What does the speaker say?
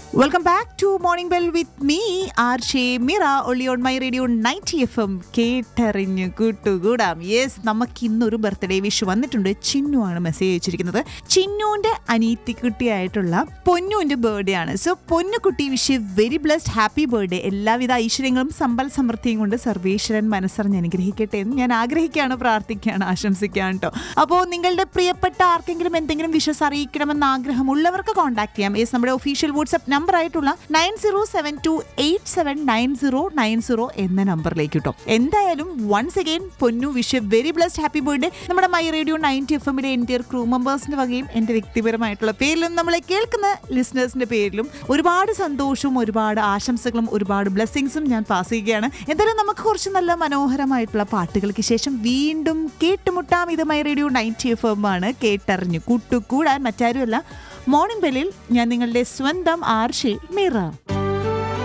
welcome back to morning bell with me R ഷേ മിറ ഒള്ളി on my radio ninety F M കേട്ടറിഞ്ഞു കൂട്ടുകൂടാം യെസ് നമുക്ക് ഇന്നൊരു ബർത്ത്ഡേ വിഷ് വന്നിട്ടുണ്ട് ചിന്നു ആണ് മെസ്സേജ് അയച്ചിരിക്കുന്നത് ചിന്നുവിന്റെ അനീത്തിക്കുട്ടിയായിട്ടുള്ള പൊന്നുവിന്റെ ബർത്ത്ഡേ ആണ് സോ പൊന്നുകുട്ടി wish very blessed happy birthday എല്ലാവിധ ഐശ്വര്യങ്ങളും സമ്പൽ സമൃദ്ധിയും കൊണ്ട് സർവേശ്വരൻ മനസ്സറിഞ്ഞ് അനുഗ്രഹിക്കട്ടെ എന്ന് ഞാൻ ആഗ്രഹിക്കുകയാണ് പ്രാർത്ഥിക്കുകയാണ് ആശംസിക്കുകയാണ് കേട്ടോ അപ്പോൾ നിങ്ങളുടെ പ്രിയപ്പെട്ട ആർക്കെങ്കിലും എന്തെങ്കിലും വിഷസ് അറിയിക്കണമെന്ന് ആഗ്രഹമുള്ളവർക്ക് കോൺടാക്ട് ചെയ്യാം യെസ് നമ്മുടെ ഒഫീഷ്യൽ വാട്സ്ആപ്പ് നമ്പർ ആയിട്ടുള്ള nine zero seven two eight seven nine zero nine zero എന്ന നമ്പറിലേക്ക് കിട്ടും എന്തായാലും once again Ponnu wish very blessed happy birthday നമ്മുടെ മൈ റേഡിയോ നയൻറ്റി എഫ് എമ്മിലെ എൻ്റെ ക്രൂ മെമ്പേഴ്സിന്റെ വകയും എൻ്റെ വ്യക്തിപരമായിട്ടുള്ള പേരിലും നമ്മളെ കേൾക്കുന്ന ലിസണേഴ്സിന്റെ പേരിലും ഒരുപാട് സന്തോഷവും ഒരുപാട് ആശംസകളും ഒരുപാട് ബ്ലെസ്സിങ്സും ഞാൻ പാസ് ചെയ്യുകയാണ് എന്തായാലും നമുക്ക് കുറച്ച് നല്ല മനോഹരമായിട്ടുള്ള പാട്ടുകൾക്ക് ശേഷം വീണ്ടും കേട്ടുമുട്ടാം ഇത് my radio ninety F M ആണ് കേട്ടറിഞ്ഞു കൂട്ടുകൂടാൻ മറ്റാരുമല്ല മോർണിംഗ് ബെല്ലിൽ ഞാൻ നിങ്ങളുടെ സ്വന്തം ആർഷി മിറ